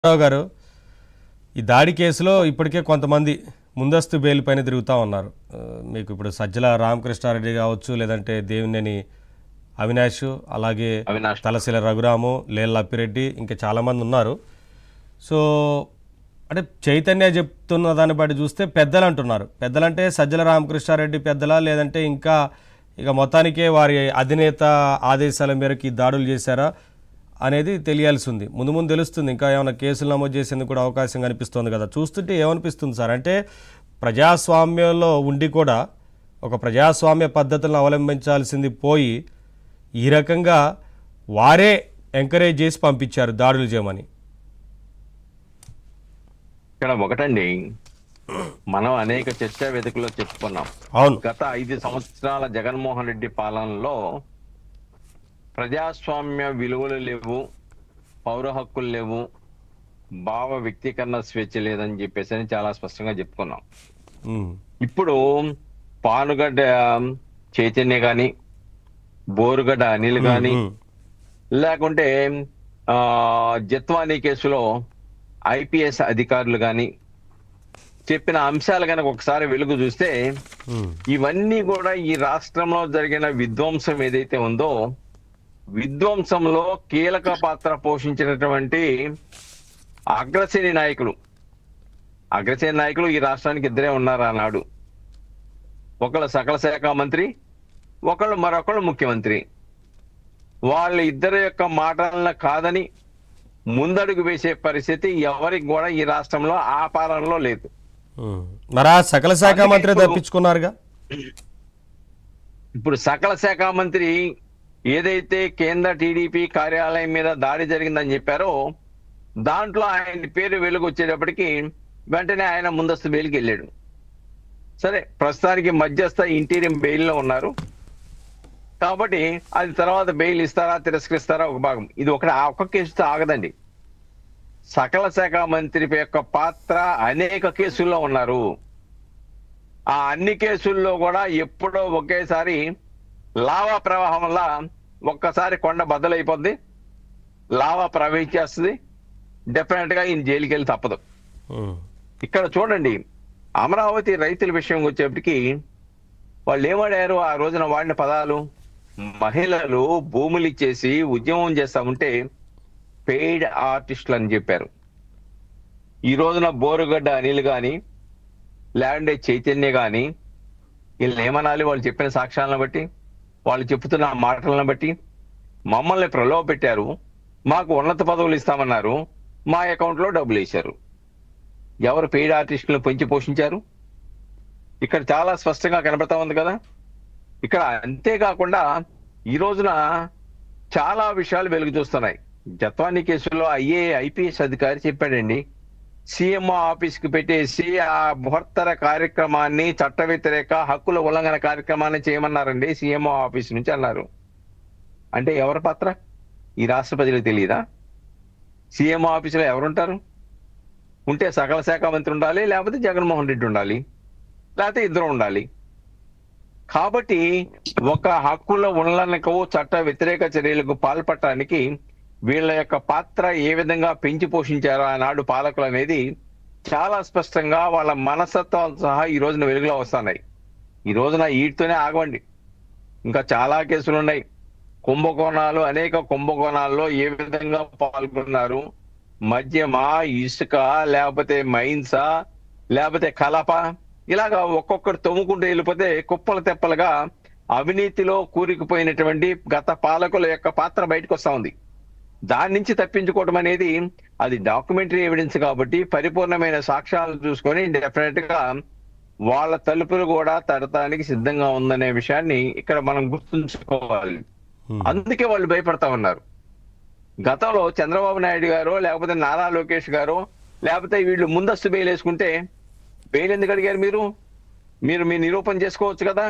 రావు గారు ఈ దాడి కేసులో ఇప్పటికే కొంతమంది ముందస్తు బెయిల్ పైన తిరుగుతూ ఉన్నారు ఆ, మీకు ఇప్పుడు సజ్జల రామకృష్ణారెడ్డి కావచ్చు లేదంటే దేవినేని అవినాష్ అలాగే అవినాష్ తలశీల రఘురాము లేల్ లప్పిరెడ్డి ఇంకా చాలామంది ఉన్నారు సో అంటే చైతన్య చెప్తున్న దాన్ని బట్టి చూస్తే పెద్దలు అంటున్నారు పెద్దలంటే సజ్జల రామకృష్ణారెడ్డి పెద్దలా లేదంటే ఇంకా ఇక మొత్తానికే వారి అధినేత ఆదేశాల మేరకు ఈ దాడులు చేశారా అనేది తెలియాల్సి ఉంది ముందు ముందు తెలుస్తుంది ఇంకా ఏమైనా కేసులు నమోదు చేసేందుకు కూడా అవకాశం కనిపిస్తుంది కదా చూస్తుంటే ఏమనిపిస్తుంది సార్ అంటే ప్రజాస్వామ్యంలో ఉండి కూడా ఒక ప్రజాస్వామ్య పద్ధతులను అవలంబించాల్సింది పోయి ఈ రకంగా వారే ఎంకరేజ్ చేసి పంపించారు దాడులు చేయమని ఇక్కడ ఒకటండి మనం అనేక చర్చా వేదికల్లో చెప్పుకున్నాం అవును గత ఐదు సంవత్సరాల జగన్మోహన్ రెడ్డి పాలనలో ప్రజాస్వామ్య విలువలు లేవు పౌర హక్కులు లేవు భావ వ్యక్తీకరణ స్వేచ్ఛ లేదని చెప్పేసి అని చాలా స్పష్టంగా చెప్పుకున్నాం ఉమ్, ఇప్పుడు పానుగడ్డ చైతన్య గాని బోరుగడ్డ అనిల్ గాని ఉమ్, లేకుంటే ఆ జత్వానీ కేసులో ఐపీఎస్ అధికారులు గాని చెప్పిన అంశాలు కనుక ఒకసారి వెలుగు చూస్తే ఉమ్, ఇవన్నీ కూడా ఈ రాష్ట్రంలో జరిగిన విధ్వంసం ఏదైతే ఉందో విధ్వంసంలో కీలక పాత్ర పోషించినటువంటి అగ్రశ్రేణి నాయకులు అగ్రశ్రేణి నాయకులు ఈ రాష్ట్రానికి ఇద్దరే ఉన్నారు ఆనాడు ఒకళ్ళు సకల శాఖ మంత్రి ఒకళ్ళు మరొకళ్ళు ముఖ్యమంత్రి వాళ్ళ ఇద్దరి యొక్క మాటలను కాదని ముందడుగు వేసే పరిస్థితి ఎవరికి కూడా ఈ రాష్ట్రంలో ఆ పాలనలో లేదు ఉమ్. మరి ఆ సకల శాఖ అందుకే మంత్రి ఇప్పుడు- తప్పించుకున్నారుగా ఇప్పుడు సకల శాఖ మంత్రి ఏదైతే కేంద్ర టీడీపీ కార్యాలయం మీద దాడి జరిగిందని చెప్పారో దాంట్లో ఆయన పేరు వెలుగు వచ్చేటప్పటికి వెంటనే ఆయన ముందస్తు బెయిల్కి వెళ్ళాడు సరే ప్రస్తుతానికి మధ్యస్థ ఇంటీరియం బెయిల్లో ఉన్నారు కాబట్టి అది తర్వాత బెయిల్ ఇస్తారా తిరస్కరిస్తారా ఒక భాగం ఇది ఒకటి ఆ ఒక్క కేసుతో ఆగదండి సకల శాఖ మంత్రి యొక్క పాత్ర అనేక కేసుల్లో ఉన్నారు ఆ అన్ని కేసుల్లో కూడా ఎప్పుడో ఒకేసారి లావా ప్రవాహం వల్ల ఒక్కసారి కొండ బద్దలైపోద్ది లావా ప్రవహించేస్తుంది డెఫినెట్ గా ఈయన జైలుకి వెళ్ళి తప్పదు ఉమ్, ఇక్కడ చూడండి అమరావతి రైతుల విషయం వచ్చేప్పటికి వాళ్ళు ఏమాడారు ఆ రోజున వాడిన పదాలు మహిళలు భూములు ఇచ్చేసి ఉద్యమం చేస్తా ఉంటే పెయిడ్ ఆర్టిస్టులు అని చెప్పారు ఈ రోజున బోరుగడ్డ అనిల్ గాని లేదంటే చైతన్య గాని వీళ్ళని ఏమనాలి వాళ్ళు చెప్పిన సాక్ష్యాలను బట్టి వాళ్ళు చెప్తున్న మాటలను బట్టి మమ్మల్ని ప్రలోభ పెట్టారు మాకు ఉన్నత పదవులు ఇస్తామన్నారు మా అకౌంట్ లో డబ్బులు వేశారు ఎవరు పెయిడ్ ఆర్టిస్టులను పెంచి పోషించారు ఇక్కడ చాలా స్పష్టంగా కనబడతా ఉంది కదా ఇక్కడ అంతేకాకుండా ఈ రోజున చాలా విషయాలు వెలుగు చూస్తున్నాయి జత్వానీ కేసులో ఐఏ ఐపీఎస్ అధికారి చెప్పాడండి సీఎంఓ ఆఫీస్ కి పెట్టేసి ఆ మహత్తర కార్యక్రమాన్ని చట్ట వ్యతిరేక హక్కుల ఉల్లంఘన కార్యక్రమాన్ని చేయమన్నారండి సీఎంఓ ఆఫీస్ నుంచి అన్నారు అంటే ఎవరి పాత్ర ఈ రాష్ట్ర ప్రజలకు తెలియదా సీఎంఓ ఆఫీసులో ఎవరుంటారు ఉంటే సకల శాఖ మంత్రి ఉండాలి లేకపోతే జగన్మోహన్ రెడ్డి ఉండాలి లేకపోతే ఇద్దరు ఉండాలి కాబట్టి ఒక హక్కుల ఉల్లంఘనకు చట్ట వ్యతిరేక చర్యలకు పాల్పడటానికి వీళ్ళ యొక్క పాత్ర ఏ విధంగా పెంచి పోషించారో ఆనాడు పాలకులు అనేది చాలా స్పష్టంగా వాళ్ళ మనస్తత్వాలు సహా ఈ రోజున వెలుగులో వస్తున్నాయి ఈ రోజున వీటితోనే ఆగవండి ఇంకా చాలా కేసులు ఉన్నాయి కుంభకోణాలు అనేక కుంభకోణాల్లో ఏ విధంగా పాల్గొన్నారు మద్యమా ఇసుక లేకపోతే మైన్సా లేకపోతే కలప ఇలాగా ఒక్కొక్కరు తొమ్ముకుంటూ వెళ్ళిపోతే కుప్పల తెప్పలుగా అవినీతిలో కూరుకుపోయినటువంటి గత పాలకుల యొక్క పాత్ర బయటకు వస్తా ఉంది దాని నుంచి తప్పించుకోవడం అనేది అది డాక్యుమెంటరీ ఎవిడెన్స్ కాబట్టి పరిపూర్ణమైన సాక్ష్యాలు చూసుకొని డెఫినెట్ గా వాళ్ళ తలుపులు కూడా తడటానికి సిద్ధంగా ఉందనే విషయాన్ని ఇక్కడ మనం గుర్తుంచుకోవాలి ఉమ్, అందుకే వాళ్ళు భయపడతా ఉన్నారు గతంలో చంద్రబాబు నాయుడు గారు లేకపోతే నారా లోకేష్ గారు లేకపోతే వీళ్ళు ముందస్తు బెయిల్ వేసుకుంటే బెయిల్ ఎందుకు అడిగారు మీరు మీరు మీ నిరూపణ చేసుకోవచ్చు కదా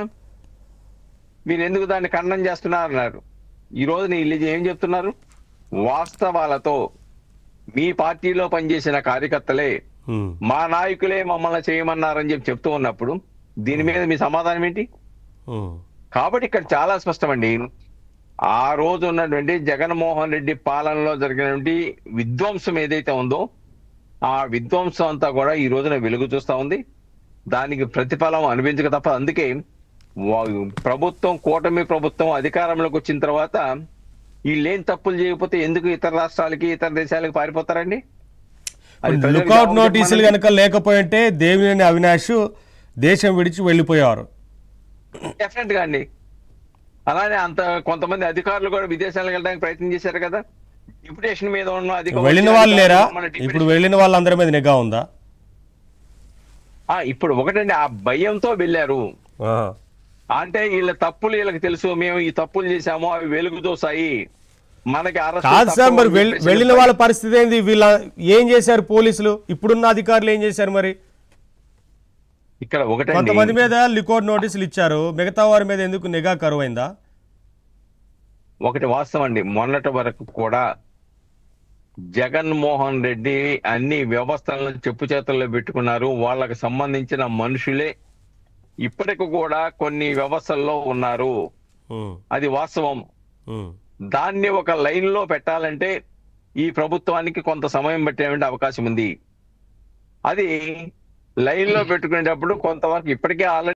మీరు ఎందుకు దాన్ని ఖండన చేస్తున్నారు అన్నారు ఈ రోజు వీళ్ళు ఏం చెప్తున్నారు వాస్తవాలతో మీ పార్టీలో పనిచేసిన కార్యకర్తలే ఉమ్, మా నాయకులే మమ్మల్ని చేయమన్నారని చెప్పి చెప్తూ ఉన్నప్పుడు దీని మీద మీ సమాధానం ఏంటి ఉమ్, కాబట్టి ఇక్కడ చాలా స్పష్టమండి ఆ రోజు ఉన్నటువంటి జగన్మోహన్ రెడ్డి పాలనలో జరిగినటువంటి విధ్వంసం ఏదైతే ఉందో ఆ విధ్వంసం అంతా కూడా ఈ రోజున వెలుగు చూస్తా ఉంది దానికి ప్రతిఫలం అనిపించక తప్ప అందుకే వా- ప్రభుత్వం కూటమి ప్రభుత్వం అధికారంలోకి వచ్చిన తర్వాత వీళ్ళేం తప్పులు చేయకపోతే ఎందుకు ఇతర రాష్ట్రాలకి ఇతర దేశాలకు పారిపోతారండి అది ప్రజలకు లుకౌట్ జవాబు నోటీసులు చెప్పమనండి. కనుక లేకపోయింటే దేవినేని అవినాష్ దేశం విడిచి వెళ్ళిపోయేవారు డెఫినెట్ గా అండి అలానే అంత కొంతమంది అధికారులు కూడా విదేశాలకు వెళ్ళడానికి ప్రయత్నం చేశారు కదా డిప్యుటేషన్ మీద ఉన్న అధిక వెళ్ళిన వాళ్ళు లేరా మన deputation- ఇప్పుడు వెళ్ళిన వాళ్ళందరి మీద నిఘా ఉందా ఆ, ఇప్పుడు ఒకటండి ఆ భయంతో వెళ్ళారు ఆహా. అంటే వీళ్ళ తప్పులు వీళ్ళకి తెలుసు మేము ఈ తప్పులు చేశాము అవి వెలుగు చూసాయి మనకి arrest కాదు సార్ తప్పు మరి అని వెళ్- చెప్పేసి వెళ్ళిన వాళ్ళ పరిస్థితి ఏంది వీళ్ళ ఏం చేశారు పోలీసులు ఇప్పుడున్న అధికారులు ఏం చేశారు మరి ఇక్కడ ఒకటండి కొంతమంది మీద లికోడ్ నోటీసులు ఇచ్చారు మిగతా వారి మీద ఎందుకు నిఘా కరువైందా ఒకటి వాస్తవం అండి మొన్నటి వరకు కూడా జగన్మోహన్ రెడ్డి అన్ని వ్యవస్థలను చెప్పు చేతుల్లో పెట్టుకున్నారు వాళ్ళకి సంబంధించిన మనుషులే ఇప్పటికి కూడా కొన్ని వ్యవస్థల్లో ఉన్నారు ఉమ్, అది వాస్తవం ఉమ్, దాన్ని ఒక లైన్ లో పెట్టాలంటే ఈ ప్రభుత్వానికి కొంత సమయం పట్టేటువంటి అవకాశం ఉంది అది లైన్ లో పెట్టుకునేటప్పుడు కొంతవరకు ఇప్పటికే ఆల్రెడీ